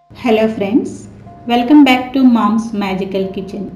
hello friends welcome back to mom's magical kitchen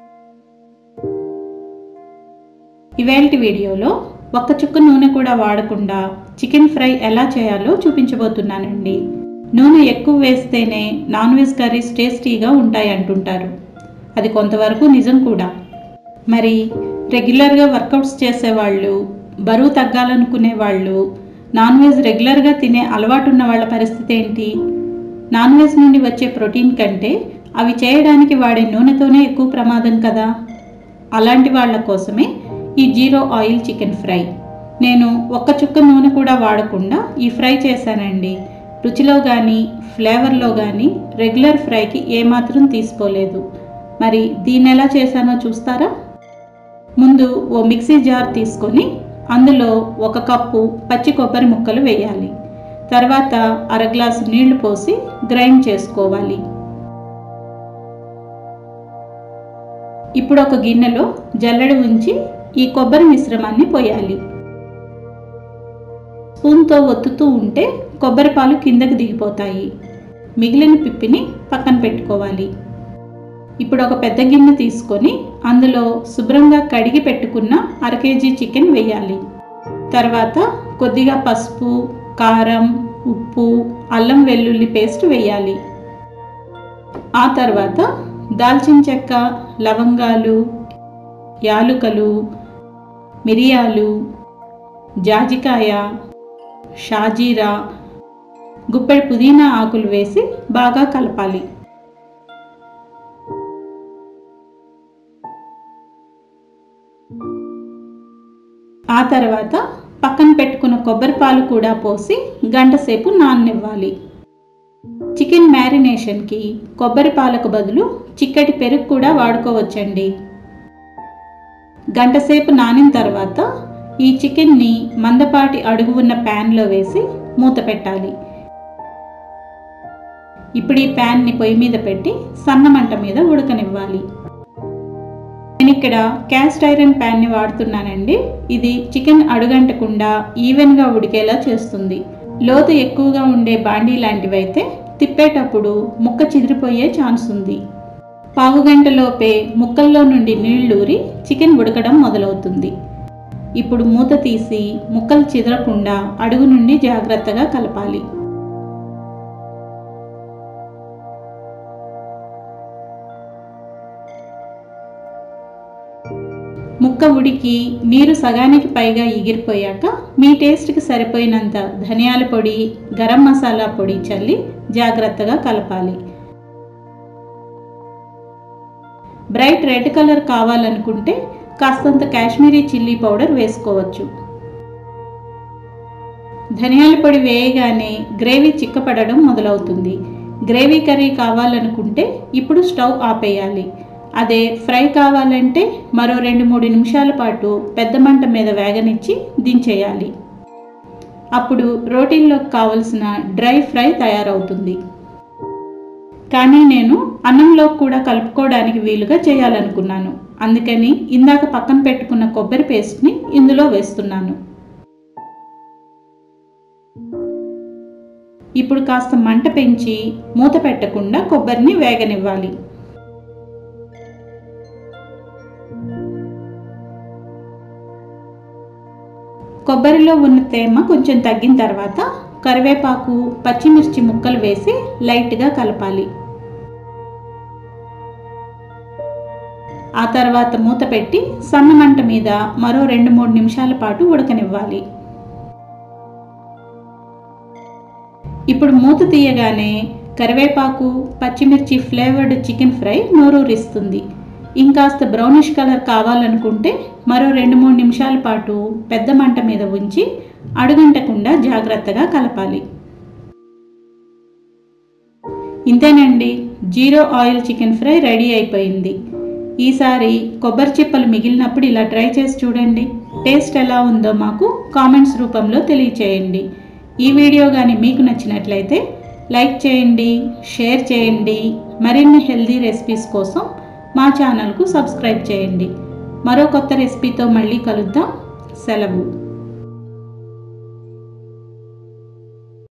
ఇవాల్టి వీడియోలో ఒక్క చుక్క నూనె కూడా వాడకుండా చికెన్ ఫ్రై ఎలా చేయాలో చూపించబోతున్నానండి నూనె ఎక్కువ వేస్తేనే నాన్ వెజ్ కర్రీస్ టేస్టీగా ఉంటాయి అంటుంటారు అది కొంతవరకు నిజం కూడా మరి రెగ్యులర్గా వర్కౌట్స్ చేసేవాళ్ళు బరువు తగ్గాలనుకునే వాళ్ళు నాన్ వెజ్ రెగ్యులర్గా తినే అలవాటు ఉన్న వాళ్ళ పరిస్థితి ఏంటి నాన్ వెజ్ నుండి వచ్చే ప్రోటీన్ కంటే అవి చేయడానికి వాడే నూనెతోనే ఎక్కువ ప్రమాదం కదా అలాంటి వాళ్ళ కోసమే ఈ జీరో ఆయిల్ చికెన్ ఫ్రై నేను ఒక్క చుక్క నూనె కూడా వాడకుండా ఈ ఫ్రై చేశానండి రుచిలో కానీ ఫ్లేవర్లో కానీ రెగ్యులర్ ఫ్రైకి ఏమాత్రం తీసుకోలేదు మరి దీన్ని ఎలా చేశానో చూస్తారా ముందు ఓ మిక్సీ జార్ తీసుకొని అందులో ఒక కప్పు పచ్చి కొబ్బరి ముక్కలు వేయాలి తర్వాత అర గ్లాసు నీళ్లు పోసి గ్రైండ్ చేసుకోవాలి ఇప్పుడు ఒక గిన్నెలో జల్లెడ ఉంచి ఈ కొబ్బరి మిశ్రమాన్ని పోయాలి స్పూన్తో ఒత్తుతూ ఉంటే కొబ్బరి పాలు కిందకి దిగిపోతాయి మిగిలిన పిప్పిని పక్కన పెట్టుకోవాలి ఇప్పుడు ఒక పెద్ద గిన్నె తీసుకొని అందులో శుభ్రంగా కడిగి పెట్టుకున్న అర కేజీ చికెన్ వేయాలి తర్వాత కొద్దిగా పసుపు కారం ఉప్పు అల్లం వెల్లుల్లి పేస్ట్ వేయాలి ఆ తర్వాత దాల్చిన చెక్క లవంగాలు యాలుకలు మిరియాలు జాజికాయ షాజీరా గుప్పెడు పుదీనా ఆకులు వేసి బాగా కలపాలి ఆ తర్వాత పక్కన పెట్టుకున్న కొబ్బరి పాలు కూడా పోసి గంట సేపు నాననివ్వాలి చికెన్ మ్యారినేషన్కి కొబ్బరి పాలకు బదులు చిక్కటి పెరుగు కూడా వాడుకోవచ్చండి గంట సేపు నానిన తర్వాత ఈ చికెన్ని మందపాటి అడుగు ఉన్న ప్యాన్లో వేసి మూత పెట్టాలి ఇప్పుడు ఈ ప్యాన్ని పొయ్యి మీద పెట్టి సన్న మంట మీద ఉడకనివ్వాలి నేను ఇక్కడ క్యాస్ట్ ఐరన్ ప్యాన్ని వాడుతున్నానండి ఇది చికెన్ అడుగంటకుండా ఈవెన్గా ఉడికేలా చేస్తుంది లోతు ఎక్కువగా ఉండే బాండీ లాంటివైతే తిప్పేటప్పుడు ముక్క చిదిరిపోయే ఛాన్స్ ఉంది పావు గంటలోపే ముక్కల్లో నుండి నీళ్లూరి చికెన్ ఉడకడం మొదలవుతుంది ఇప్పుడు మూత తీసి ముక్కలు చిదరకుండా అడుగు నుండి జాగ్రత్తగా కలపాలి ముక్క ఉడికి నీరు సగానికి పైగా ఎగిరిపోయాక మీ టేస్ట్కి సరిపోయినంత ధనియాల పొడి గరం మసాలా పొడి చల్లి జాగ్రత్తగా కలపాలి బ్రైట్ రెడ్ కలర్ కావాలనుకుంటే కాస్తంత కాశ్మీరీ చిల్లీ పౌడర్ వేసుకోవచ్చు ధనియాల పొడి వేయగానే గ్రేవీ చిక్కపడడం మొదలవుతుంది గ్రేవీ కర్రీ కావాలనుకుంటే ఇప్పుడు స్టవ్ ఆపేయాలి అదే ఫ్రై కావాలంటే మరో రెండు మూడు నిమిషాల పాటు పెద్ద మంట మీద వేగనిచ్చి దించేయాలి అప్పుడు రోటీల్లోకి కావలసిన డ్రై ఫ్రై తయారవుతుంది కానీ నేను అన్నంలో కూడా కలుపుకోవడానికి వీలుగా చేయాలనుకున్నాను అందుకని ఇందాక పక్కన పెట్టుకున్న కొబ్బరి పేస్ట్ని ఇందులో వేస్తున్నాను ఇప్పుడు కాస్త మంట పెంచి మూత పెట్టకుండా కొబ్బరిని వేగనివ్వాలి కొబ్బరిలో ఉన్న తేమ కొంచెం తగ్గిన తర్వాత కరివేపాకు పచ్చిమిర్చి ముక్కలు వేసి లైట్గా కలపాలి ఆ తర్వాత మూత పెట్టి సన్న మంట మీద మరో రెండు మూడు నిమిషాల పాటు ఉడకనివ్వాలి ఇప్పుడు మూత తీయగానే కరివేపాకు పచ్చిమిర్చి ఫ్లేవర్డ్ చికెన్ ఫ్రై నోరూరిస్తుంది ఇంకాస్త బ్రౌనిష్ కలర్ కావాలనుకుంటే మరో రెండు మూడు నిమిషాల పాటు పెద్ద మంట మీద ఉంచి అడుగంటకుండా జాగ్రత్తగా కలపాలి ఇంతేనండి zero oil chicken fry ready అయిపోయింది ఈసారి కొబ్బరి చిప్పలు మిగిలినప్పుడు ఇలా ట్రై చేసి చూడండి టేస్ట్ ఎలా ఉందో మాకు కామెంట్స్ రూపంలో తెలియచేయండి ఈ వీడియో కానీ మీకు నచ్చినట్లయితే లైక్ చేయండి షేర్ చేయండి మరిన్ని హెల్దీ రెసిపీస్ కోసం మా ఛానల్కు సబ్స్క్రైబ్ చేయండి మరో కొత్త రెసిపీతో మళ్ళీ కలుద్దాం సెలవు